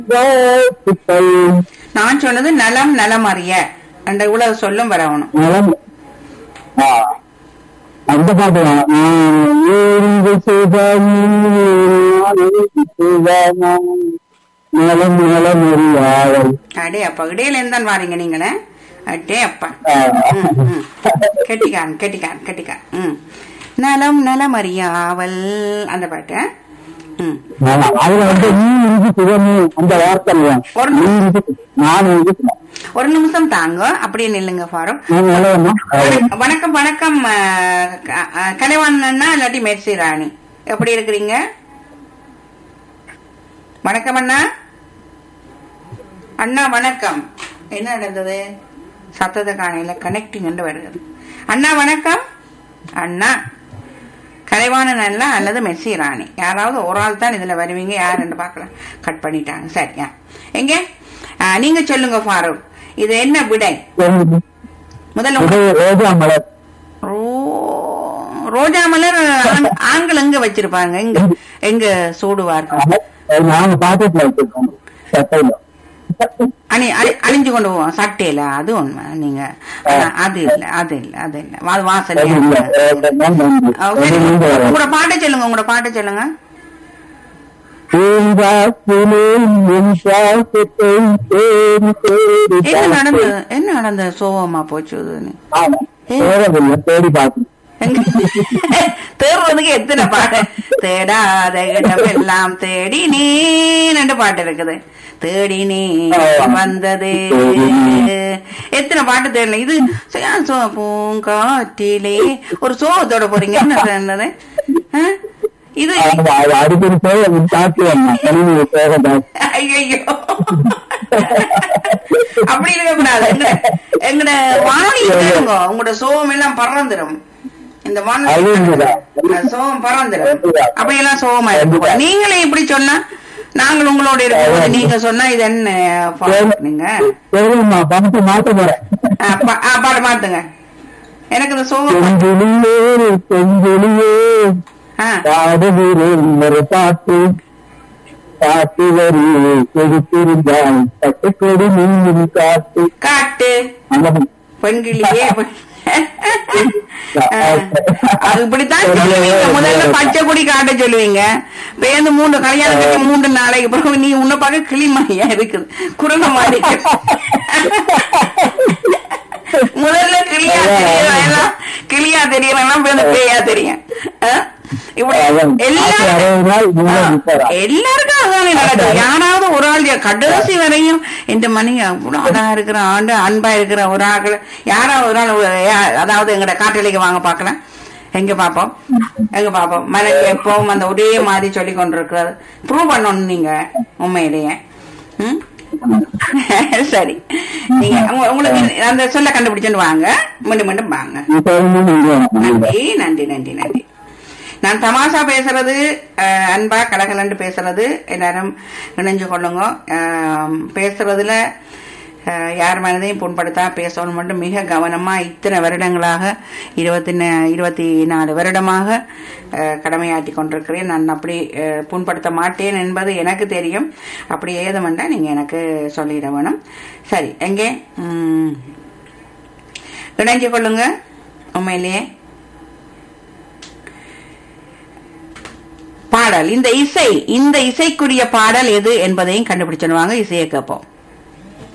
வாழ்த்துக்கள் நான் சொன்னது நலம் நலம் அறிய அந்த இவ்வளவு சொல்லும் வரவணும் நலம் ஆ, அந்த பாட்டு தான். ஆ, ஏறிந்து சுகமே, ஏறிந்து சுகமே, நலம் நலம் அறியாவல் அடே அப்பா இடையில இருந்தான் வாரீங்க நீங்களே அடே அப்பா ஆ. ம், ம். கெட்டிக்கான் கெட்டிக்கான் கெட்டிக்கான் ம் நலம் நலம் அறியாவல் அந்த பாட்டு ம் ஆமா, அதுல வந்து நீ இருக்கு சுகமே அந்த வார்த்தை இல்லையா? ஒரு நீ இருக்கு நான் இருக்கு ஒரு நிமிஷம் தாங்க அப்படியே நில்லுங்க ஃபாரூக் நான் நல்லவனா? வணக்கம் வணக்கம் அஹ், க- அஹ், கலைவாணன்னா இல்லாட்டி மெர்சி ராணி எப்படி இருக்கிறீங்க வணக்கம் அண்ணா அண்ணா வணக்கம் என்ன நடந்தது சத்தத்தை காணையில கனெக்டிங் என்று வருகிறது அண்ணா வணக்கம் அண்ணா கலைவாணன் அல்ல அல்லது மெர்சி ராணி யாராவது ஒரு ஆள் தான் இதுல வருவீங்க யாருன்னு பார்க்கலாம் கட் பண்ணிட்டாங்க சரியா எங்க அஹ், நீங்க சொல்லுங்க ஃபாரூக் இது என்ன விடை முதல்ல உங்க- இது ரோஜா மலர் ரோ- ரோஜா மலர் ஆண்- ஆண்கள் எங்க வச்சிருப்பாங்க எங்க எங்க சூடுவார்கள் அது நாங்க பாக்கெட்ல வச்சிருக்கோம் சட்டையில அணி அணி- அணிஞ்சு கொண்டு போவோம் சட்டையில அது உண்மை நீங்க ஆனா, அது இல்ல அது இல்ல அது இல்ல வா- வாசனை அது இல்ல. அது தான் நன்றி. ஆ, அது சரி. நீங்க வர. உங்களோட பாட்டை சொல்லுங்க உங்களோட பாட்டை சொல்லுங்க பூங்காற்றிலே என் சுவாசத்தை தேடி தேடி என்ன பார்த்தேன். நடந்தது என்ன நடந்தது சோகமா போச்சு இதுன்னு? ஆமா. தேடவில்லை, தேடி பார்த்தேன். தேடுறதுக்கு எத்தனை பாட்டு தேடாத இடம் எல்லாம் தேடி நீன்னு பாட்டு இருக்குது தேடி நீ வந்தது எத்தனை பாட்டு தேடல இது ச- சோ பூங்காற்றிலே ஒரு சோகத்தோட போறீங்க என்ன சொன்னது ஆ? இது ஆமா, அது அடிக்கடி போய் அது தாக்கி வந்தான். கணினியை போக தாக்கி. ஐயோ அப்படி இருக்க கூடாது எங்கட எங்கட வானொலி கேளுங்க உங்களோட சோகம் எல்லாம் பறந்துடும் இந்த அது வானொலி உண்மைதான். சோகம் பறந்துடும் அப்படி எல்லாம் சோகமா இருக்க நீங்களே இப்படி சொன்னா நாங்கள் உங்களோட இருக்கும்போது நீங்க சொன்னா இது என்ன பாட்டு நீங்க சரிம்மா, பணத்தை மாத்த போறேன். ஆ, பா- ஆ, பாட்டு மாத்துங்க எனக்கு இந்த சோகம் செஞ்சுளியே, செஞ்சுளியே, ஆ, பாடுகிறேன் ஒரு பாட்டு பாட்டு வரி கொடுத்திருந்தால் பட்டுக்கொடி நீயும் காட்டு காட்டு அந்த பெண்கிளியே அது இப்படித்தான் சொல்லுவீங்க முதல்ல பச்சை கொடி காட்ட சொல்லுவீங்க பேருந்து மூன்று கல்யாணம் கட்டி மூன்று நாளைக்கு பிறகு நீ உன்னை பார்க்க கிளி மாதிரியா இருக்குது குரங்க மாதிரி முதல்ல கிளியா தெரியலாம் கிளியா தெரியலாம் பேருந்து பேயா தெரியும் ஆ? இப்படி அதான். எல்லாரும் அறுபது நாள் முன்னாடி நிற்கிறான். எல்லாருக்கும் அதானே நடக்குது யாராவது ஒரு ஆள் கடைசி வரையும் இந்த மணி அவ்வளவு அழகா இருக்கிற ஆண்டு அன்பா இருக்கிற ஒரு ஆள் யாராவது ஒரு ஆள் யா- அதாவது எங்கட காட்டலைக்கு வாங்க பார்க்கலாம் எங்க பாப்போம் எங்க பாப்போம் மனைவி எப்பவும் அந்த ஒரே மாதிரி சொல்லி கொண்டிருக்கிறது ப்ரூவ் பண்ணணும் நீங்க உண்மையிலேயே ம்? சரி நீங்க உங்க- உங்களுக்கு அந்த சொல்ல கண்டுபிடிச்சுன்னு வாங்க மீண்டும் மீண்டும் வாங்க இப்ப வந்து நீங்க நன்றி நன்றி நன்றி நன்றி நான் தமாஷா பேசுறது அஹ், அன்பா கலகலன்னு பேசுறது எல்லாரும் இணைஞ்சு கொள்ளுங்க அஹ், பேசுறதுல அஹ், யார் மனதையும் புண்படுத்தா பேசணும் மட்டும் மிக கவனமா இத்தனை வருடங்களாக இருபத்தி ந- இருபத்தி நாலு வருடமாக அஹ், கடமையாற்றி கொண்டிருக்கிறேன் நான் அப்படி அஹ், புண்படுத்த மாட்டேன் என்பது எனக்கு தெரியும் அப்படி ஏதுமெண்டா நீங்க எனக்கு சொல்லிட வேணும் சரி எங்கே ம், இணைஞ்சு கொள்ளுங்க உண்மையிலேயே பாடல் இந்த இசை இந்த இசைக்குரிய பாடல் எது என்பதையும் கண்டுபிடிச்சிடுவாங்க இசையை கேட்போம்